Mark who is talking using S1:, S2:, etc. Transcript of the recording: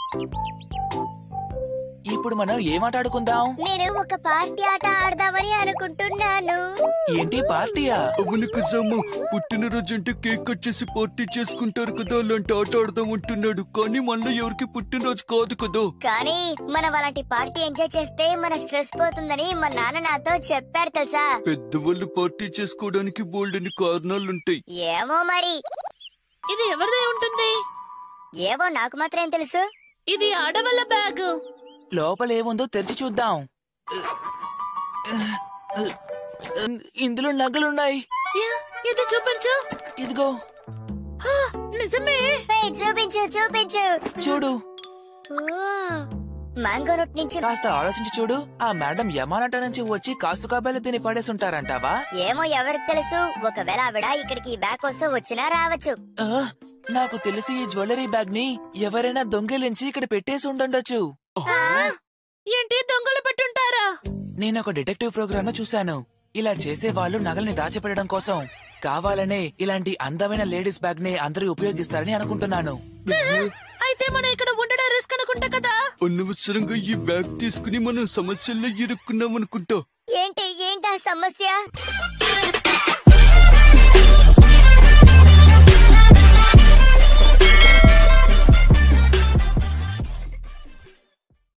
S1: ఇప్పుడు మనం ఏం ఆట ఆడుకుందాం
S2: నేను ఒక పార్టీ ఆట ఆడదామని అనుకుంటున్నాను
S1: ఏంటి పార్టీయా
S3: అవును కజమ్మ పుట్టినరోజు అంటే కేక్ కట్ చేసి పార్టీ చేసుకుంటారు కదా అలాంటి ఆట ఆడదాం అంటున్నాడు కానీ మళ్ళీ ఎవరికి పుట్టినరోజు కాదు కదా
S2: కానీ మనం అలాంటి పార్టీ ఎంజాయ్ చేస్తే మన స్ట్రెస్ పోతుందని మా నాన్న నాతో చెప్పారు తెలుసా
S3: పెద్దవాళ్ళు పార్టీ చేసుకోవడానికి బోల్డని కారణాలుంటాయి
S2: ఏమో మరి
S4: ఇది ఎవరిదై ఉంటుంది
S2: ఏవో నాకు మాత్రం ఏం తెలుసు
S4: ఇది ఆడవాళ్ళ బ్యాగ్
S1: లోపల ఏముందో తెరిచి చూద్దాం ఇందులో నగలున్నాయి
S4: యా, ఇది చూపించు
S1: ఇదిగో
S4: హా, నిజమే
S2: ఏయ్, చూపించు చూపించు
S1: చూడు
S2: ఓ, మ్యాంగో రూట్ నుంచి
S1: కాస్త ఆలోచించి చూడు ఆ మేడం యమానట నుంచి వచ్చి కాసుకాబెల్లి తిని పడేసి ఉంటారంటావా
S2: ఏమో ఎవరికి తెలుసు ఒకవేళ ఆవిడ ఇక్కడికి ఈ బ్యాగ్ కోసం వచ్చినా రావచ్చు
S1: ఆ, నాకు తెలిసి ఈ జ్యువెలరీ బ్యాగ్ ని ఎవరైనా దొంగిలించి ఇక్కడ పెట్టేసి ఉండుండొచ్చు
S4: ఏంటి దొంగలు పెట్టుంటారా
S1: నేను ఒక డిటెక్టివ్ ప్రోగ్రామ్ లో చూశాను ఇలా చేసే వాళ్ళు నగల్ని దాచిపెట్టడం కోసం కావాలనే ఇలాంటి అందమైన లేడీస్ బ్యాగ్ ని అందరూ ఉపయోగిస్తారని అనుకుంటున్నాను
S4: అయితే మనం ఇక్కడ ఉండడం రిస్క్ అనుకుంటా కదా
S3: అనవసరంగా ఈ బ్యాగ్ తీసుకుని మనం సమస్యల్లో ఇరుక్కున్నాం అనుకుంటా
S2: ఏంటి ఏంటా సమస్య